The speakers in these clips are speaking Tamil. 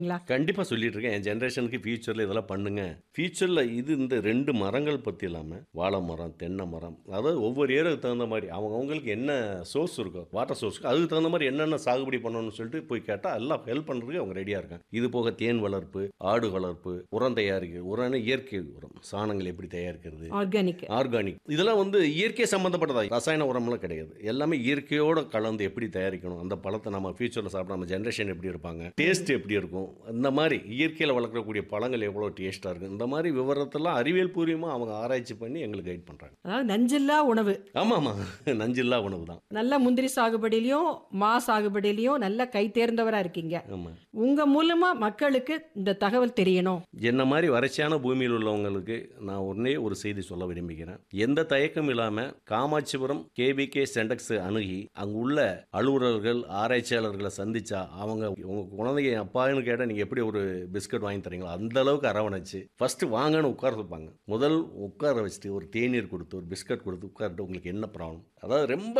ங்களா? கண்டிப்பா சொல்லிட்டு இருக்கேன். என் ஜெனரேஷனுக்கு ஃபியூச்சர்ல இதெல்லாம் பண்ணுங்க. ஃபியூச்சர்ல இது இந்த 2 மரங்கள் பத்தி இல்லாம, வாழை மரம், தென்னை மரம், அதாவது ஒவ்வொரு ஏரியாவுக்கு தகுந்த மாரி அவங்க அவங்களுக்கு என்ன சோர்ஸ் இருக்கோ, வாட்டர் சோர்ஸ் அதுக்கு தகுந்த மாரி என்னென்ன சாகுபடி பண்ணணும்னு சொல்லிட்டு போய் கேட்டா எல்லாம் ஹெல்ப் பண்றதுக்கு அவங்க ரெடியா இருக்காங்க. இது போக தேன் வளர்ப்பு, ஆடு வளர்ப்பு, உரம் தயாரிக்க உரம்னா இயற்கை உரம். சாணங்கள் எப்படி தயாரிக்கிறது? ஆர்கானிக். ஆர்கானிக். இதெல்லாம் வந்து இயற்கை சம்பந்தப்பட்டதா. ரசாயன உரம்லாம் கிடையாது. எல்லாமே இயற்கையோட கலந்து எப்படி தயாரிக்கணும்? அந்த பழத்தை நம்ம ஃபியூச்சர்ல சாப்பிட்டா நம்ம ஜெனரேஷன் எப்படி இருப்பாங்க? டேஸ்ட் எப்படி இருக்கும்? இந்த மாதிரி இயற்கையில வளர்க்கக்கூடிய பழங்கள் எவ்வளோ டேஸ்டா இருக்கும்? இந்த மாதிரி விவரத்தெல்லாம் அறிவியல் பூர்வமா அவங்க ஆராய்ச்சி பண்ணி எங்களுக்கு கைட் பண்றாங்க. அதாவது நஞ்சில்லா உணவு. ஆமாமா. நஞ்சில்லா உணவு தான். நல்ல முந்திரி சாகுபடியிலயும், மா சாகுபடியிலயும் நல்ல கை தேர்ந்தவரா இருக்கீங்க. ஆமா. உங்க மூலமா மக்களுக்கு இந்த தகவல் தெரியணும். என்ன மாதிரி வறட்சியான பூமியில் உள்ளவங்களுக்கு நான் ஒன்னே ஒரு செய்தி சொல்ல விரும்புகிறேன். எந்த தயக்கம் இல்லாம காமாட்சிபுரம் கேபிகே சென்டெக்ஸ் அணுகி அங்குள்ள அலுவலர்கள், ஆராய்ச்சியாளர்களை சந்திச்சா அவங்க உங்க குழந்தைங்க அப்பான்னு கேட்டா நீங்க எப்படி ஒரு பிஸ்கட் வாங்கி தரீங்களோ அந்த அளவுக்கு அரவணைச்சு ஃபர்ஸ்ட் வாங்கன்னு உட்கார வைப்பாங்க. முதல் உட்கார வச்சுட்டு ஒரு தேநீர் கொடுத்து ஒரு பிஸ்கட் கொடுத்து உட்கார்ட்டு உங்களுக்கு என்ன ப்ராப்ளம்? அதாவது ரொம்ப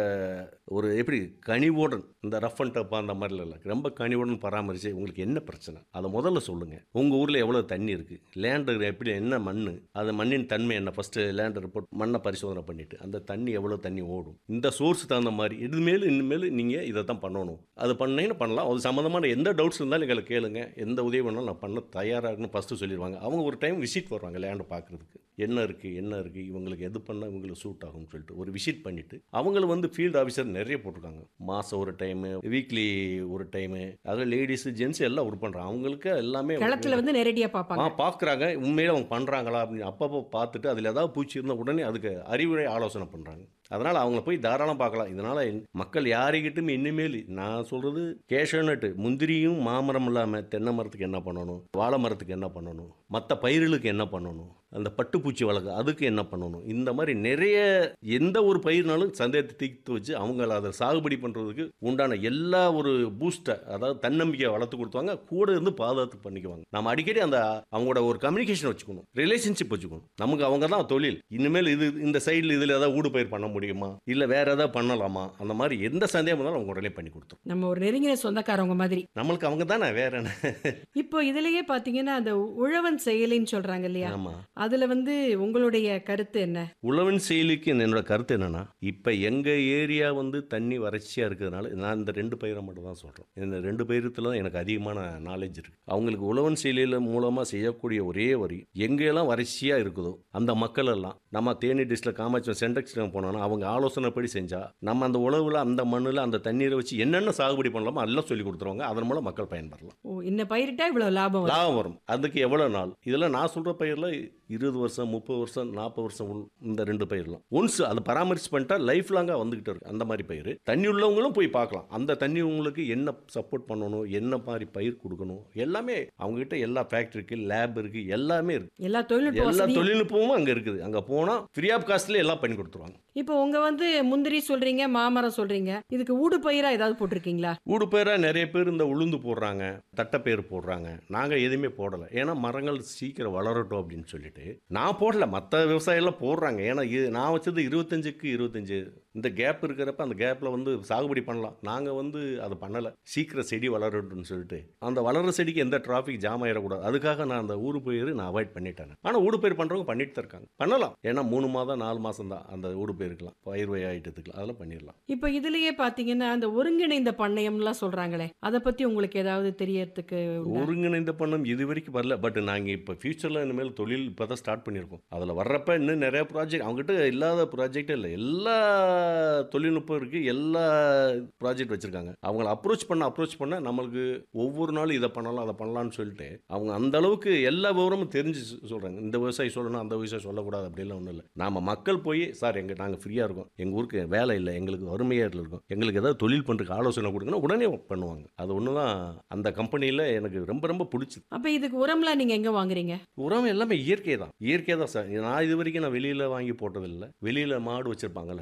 ஒரு எப்படி கனிவுடன் இந்த ரஃப் அண்ட் டப்பா அந்த மாதிரிலாம் இல்லை. ரொம்ப கனிவுடன் பராமரிச்சு உங்களுக்கு என்ன பிரச்சனை? அதை முதல்ல சொல்லுங்க. உங்க ஊர்ல எவ்வளவு தண்ணி இருக்கு? லேண்ட் எப்படி என்ன மண்ணு? அது மண்ணின் தன்மை என்ன? ஃபர்ஸ்ட் லேண்ட் ரிப்போர்ட் மண்ணை பரிசோதனை பண்ணிட்டு அந்த தண்ணி எவ்வளவு தண்ணி ஓடும்? இந்த சோர்ஸ் தகுந்த மாதிரி இனிமேல் இனிமேல் நீங்க இதை தான் பண்ணணும். அது பண்ணீங்கன்னா பண்ணலாம். அது சம்மந்தமான எந்த டவுட்ஸ் இருந்தாலும் எங்களை கேளுங்க. எந்த உதவி வேணாலும் நான் பண்ண தயாரா இருக்குன்னு ஃபர்ஸ்ட் சொல்லிடுவாங்க. அவங்க ஒரு டைம் விசிட் வருவாங்க லேண்டை பார்க்கறதுக்கு. என்ன இருக்கு? என்ன இருக்கு? இவங்களுக்கு எது பண்ணா இவங்களுக்கு சூட் ஆகும்னு சொல்லிட்டு ஒரு விசிட் பண்ணிட்டு அவங்கள வந்து ஃபீல்டு ஆஃபீஸர் நிறைய போட்டிருக்காங்க. மாசம் ஒரு டைம், வீக்லி ஒரு டைம், அதாவது லேடிஸ், ஜென்ஸ் எல்லாம் ஒர்க் பண்றாங்க. அவங்களுக்கு எல்லாமே களத்துல வந்து நேரடியா ஆ பார்ப்பாங்க. பார்க்குறாங்க. உண்மையில அவங்க பண்றாங்களா அப்படின்னு அப்பப்போ பார்த்துட்டு அதில் ஏதாவது பூச்சி இருந்தால் உடனே அதுக்கு அறிவுரை ஆலோசனை பண்றாங்க. அதனால அவங்கள போய் தாராளம் பார்க்கலாம். இதனால மக்கள் யாருக்கிட்டும் இனிமேல் நான் சொல்றது கேஷனட்டு முந்திரியும் மாமரம் இல்லாம தென்னை மரத்துக்கு என்ன பண்ணணும்? வாழை மரத்துக்கு என்ன பண்ணணும்? மற்ற பயிர்களுக்கு என்ன பண்ணணும்? அந்த பட்டுப்பூச்சி வளர்க்க அதுக்கு என்ன பண்ணணும்? இந்த மாதிரி நிறைய எந்த ஒரு பயிர்னாலும் சந்தேகத்தை தீர்த்து வச்சு அவங்கள அதை சாகுபடி பண்றதுக்கு உண்டான எல்லா ஒரு பூஸ்டை அதாவது தன்னம்பிக்கையை வளர்த்து கொடுத்தாங்க. கூட இருந்து பாதுகாத்து பண்ணிக்குவாங்க. நம்ம அடிக்கடி அந்த அவங்களோட ஒரு கம்யூனிகேஷன் வச்சுக்கணும். ரிலேஷன்ஷிப் வச்சுக்கணும். நமக்கு அவங்க தான் தொழில். இனிமேல் இது இந்த சைடில் இதில் ஏதாவது ஊடு பயிர் பண்ண முடியுமா? இல்லை வேற ஏதாவது பண்ணலாமா? அந்த மாதிரி எந்த சந்தேகம் இருந்தாலும் அவங்க உடனே பண்ணி கொடுத்துரும். நம்ம ஒரு நெருங்கின சொந்தக்காரவங்க மாதிரி. நம்மளுக்கு அவங்க தானே வேற என்ன? இப்போ இதுலயே பாத்தீங்கன்னா அந்த உழவன் செயலின்னு சொல்றாங்க இல்லையா? ஆமா. அதுல வந்து உங்களுடைய கருத்து என்ன? உழவன் செயலிக்கு என்னோட கருத்து என்னன்னா இப்போ எங்கள் ஏரியா வந்து தண்ணி வறட்சியாக இருக்கிறதுனால நான் இந்த ரெண்டு பயிரை மட்டும் தான் சொல்கிறேன் இந்த ரெண்டு பயிரத்தில் தான் எனக்கு அதிகமான நாலேஜ் இருக்குது அவங்களுக்கு உழவன் செயலியில் மூலமாக செய்யக்கூடிய ஒரே வரி எங்கெல்லாம் வறட்சியாக இருக்குதோ அந்த மக்கள் எல்லாம் நம்ம தேனி டிஸ்ட்ரிக்ட் காமாட்சி சென்டெக்ஸ் போனோம்னா அவங்க ஆலோசனைப்படி செஞ்சால் நம்ம அந்த உழவில் அந்த மண்ணில் அந்த தண்ணீரை வச்சு என்னென்ன சாகுபடி பண்ணலாமோ எல்லாம் சொல்லி கொடுத்துருவாங்க அதன் மூலம் மக்கள் பயன்பெறலாம் ஓ இன்ன பயிரிட்டா இவ்வளவு லாபம் வரும். லாபம் வரும் அதுக்கு எவ்வளோ நாள் இதெல்லாம் நான் சொல்கிற பயிரில் இருபது வருஷம் முப்பது வருஷம் நாற்பது வருஷம் உள் இந்த ரெண்டு பயிரெலாம் ஒன்ஸ் அதை பராமரிச்சு பண்ணிட்டா லைஃப் லாங்காக வந்துகிட்டு இருக்கு அந்த மாதிரி பயிர் தண்ணி உள்ளவங்களும் போய் பார்க்கலாம் அந்த தண்ணி உங்களுக்கு என்ன சப்போர்ட் பண்ணணும் என்ன மாதிரி பயிர் கொடுக்கணும் எல்லாமே அவங்ககிட்ட எல்லா ஃபேக்ட்ரி இருக்கு லேப் இருக்கு எல்லாமே இருக்கு எல்லா தொழில்நுட்ப எல்லா வசதியும் தொழில்நுட்பமும் அங்கே இருக்குது அங்கே போனால் ஃப்ரீ ஆஃப் காஸ்ட்லேயே எல்லாம் பண்ணி கொடுத்துருவாங்க இப்போ உங்க வந்து முந்திரி சொல்றீங்க மாமரம் சொல்றீங்க இதுக்கு ஊடு பயிரா ஏதாவது போட்டிருக்கீங்களா ஊடு பயிராக நிறைய பேர் இந்த உளுந்து போடுறாங்க தட்டைப்பயிர் போடுறாங்க நாங்கள் எதுவுமே போடலை ஏன்னா மரங்கள் சீக்கிரம் வளரட்டும் அப்படின்னு சொல்லிட்டு நான் போடல மற்ற விவசாயிலாம் போடுறாங்க ஏன்னா இது நான் வச்சது இருபத்தஞ்சுக்கு இருபத்தஞ்சு இந்த கேப் இருக்கிறப்ப அந்த கேப்பில் வந்து சாகுபடி பண்ணலாம் நாங்கள் வந்து அதை பண்ணலை சீக்கிரம் செடி வளரட்டும்னு சொல்லிட்டு அந்த வளர்ற செடிக்கு எந்த டிராஃபிக் ஜாம் ஆயிடக்கூடாது அதுக்காக நான் அந்த ஊடு பயிர் நான் அவாய்ட் பண்ணிட்டேன் ஆனால் ஊடு பயிர் பண்ணுறவங்க பண்ணிட்டு தான் இருக்காங்க பண்ணலாம் ஏன்னா மூணு மாதம் நாலு மாதம் தான் அந்த ஊடு பயிருக்கலாம் பயிர் ஐட்டத்துக்கு அதெல்லாம் பண்ணிடலாம் இப்போ இதுலயே பாத்தீங்கன்னா அந்த ஒருங்கிணைந்த பண்ணையம்லாம் சொல்றாங்களே அதை பத்தி உங்களுக்கு ஏதாவது தெரியறதுக்கு உண்டா? ஒருங்கிணைந்த பண்ணம் இது வரைக்கும் வரல பட் நாங்கள் இப்போ ஃபியூச்சரில் இனிமேல் தொழில் இப்போ தான் ஸ்டார்ட் பண்ணியிருக்கோம் அதில் வர்றப்ப இன்னும் நிறைய ப்ராஜெக்ட் அவங்ககிட்ட இல்லாத ப்ராஜெக்டே இல்லை எல்லா தொழில்நுட்பம் இருக்குது எல்லா ப்ராஜெக்ட் வச்சுருக்காங்க அவங்கள அப்ரோச் பண்ண அப்ரோச் பண்ண நம்மளுக்கு ஒவ்வொரு நாளும் இதை பண்ணலாம் அதை பண்ணலாம்னு சொல்லிட்டு அவங்க அந்த அளவுக்கு எல்லா விவரமும் தெரிஞ்சு சொல்கிறாங்க இந்த விவசாயி சொல்லணும் அந்த விவசாயி சொல்லக்கூடாது அப்படிலாம் ஒன்றும் இல்லை நாம மக்கள் போய் சார் எங்கள் நாங்கள் ஃப்ரீயாக இருக்கோம் எங்கள் ஊருக்கு வேலை இல்லை எங்களுக்கு வறுமையாக இருக்கும் எங்களுக்கு ஏதாவது தொழில் பண்ணுறதுக்கு ஆலோசனை கொடுங்கன்னா உடனே பண்ணுவாங்க அது ஒன்று தான் அந்த கம்பெனியில் எனக்கு ரொம்ப ரொம்ப பிடிச்சது அப்ப இதுக்கு உரம்லாம் நீங்க எங்க வாங்குறீங்க உரம் எல்லாமே இயற்கை தான் இயற்கை தான் சார் நான் இது வரைக்கும் நான் வெளியில் வாங்கி போட்டதில்லை வெளியில் மாடு வச்சுருப்பாங்கல்ல இயற்கை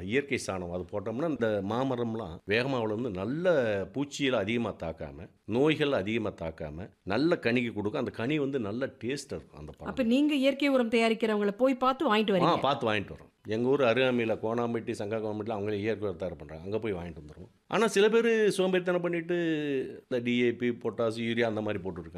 சாணம் அது போட்டோம்னா இந்த மாமரம்லாம் வேகமாக வளர்ந்து நல்ல பூச்சியில் அதிகமாக தாக்காம நோய்கள் அதிகமாக தாக்காம நல்ல கனிக்கு கொடுக்கும் அந்த கனி வந்து நல்ல டேஸ்ட் இருக்கும் அந்த பழம் அப்ப நீங்க இயற்கை உரம் தயாரிக்கிறவங்கள போய் பார்த்து வாங்கிட்டு ஆ வரீங்க பார்த்து வாங்கிட்டு வரோம் எங்கள் ஊர் அருகாமையில் கோணாம்பட்டி சங்கா கோணாம்பட்டியில் அவங்களே இயற்கை உரம் தயார் பண்ணுறாங்க அங்கே போய் வாங்கிட்டு வந்துடுவோம் ஆனால் சில பேர் சோம்பேறித்தனம் பண்ணிட்டு இந்த டிஏபி பொட்டாஸ் யூரியா அந்த மாதிரி போட்டுருக்காங்க